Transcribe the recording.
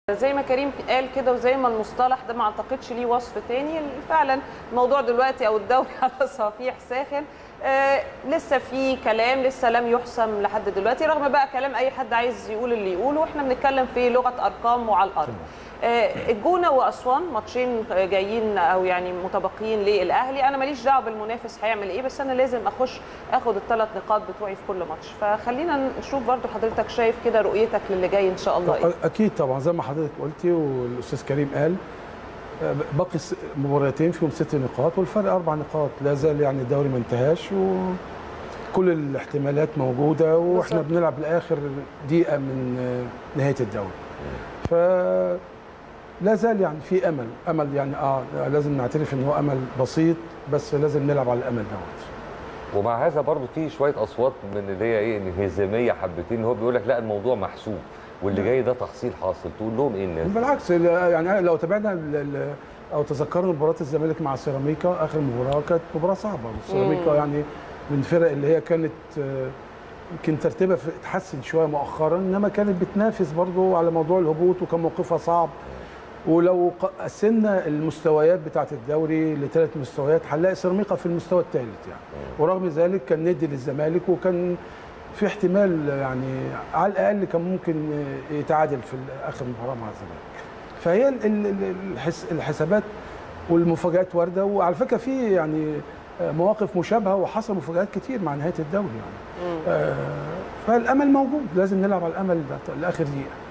زي ما كريم قال كده وزي ما المصطلح ده ما اعتقدش ليه وصف تاني فعلا الموضوع دلوقتي او الدوري على صفيح ساخن آه لسه في كلام لسه لم يحسم لحد دلوقتي رغم بقى كلام اي حد عايز يقول اللي يقوله واحنا بنتكلم في لغه ارقام وعلى الارض آه الجونه واسوان ماتشين جايين او يعني متبقيين للاهلي انا ماليش دعوه بالمنافس هيعمل ايه بس انا لازم اخش اخد الثلاث نقاط بتوعي في كل ماتش فخلينا نشوف برضو حضرتك شايف كده رؤيتك للي جاي ان شاء الله ايه اكيد طبعا زي ما حضرتك قلتي والاستاذ كريم قال باقي مباراتين فيهم ست نقاط والفرق اربع نقاط لا زال يعني الدوري ما انتهاش وكل الاحتمالات موجوده واحنا بالزبط. بنلعب لاخر دقيقه من نهايه الدوري ف لا زال يعني في امل امل يعني اه لازم نعترف ان هو امل بسيط بس لازم نلعب على الامل دوت ومع هذا برضه في شويه اصوات من اللي هي ايه انهزاميه حبتين هو بيقول لك لا الموضوع محسوب واللي جاي ده تحصيل حاصل تقول لهم ايه الناس بالعكس يعني لو تابعنا او تذكرنا مباراه الزمالك مع سيراميكا اخر مباراه كانت مباراه صعبه سيراميكا يعني من الفرق اللي هي كانت يمكن ترتيبها اتحسن شويه مؤخرا انما كانت بتنافس برضه على موضوع الهبوط وكان موقفها صعب ولو قسمنا المستويات بتاعه الدوري لثلاث مستويات هنلاقي سيراميكا في المستوى الثالث يعني ورغم ذلك كان ندي للزمالك وكان في احتمال يعني على الاقل كان ممكن يتعادل في اخر مباراه مع الزمالك فهي الحسابات والمفاجات وارده وعلى فكره في يعني مواقف مشابهه وحصل مفاجات كتير مع نهايه الدوري يعني آه فالامل موجود لازم نلعب على الامل ده لاخر دقيقه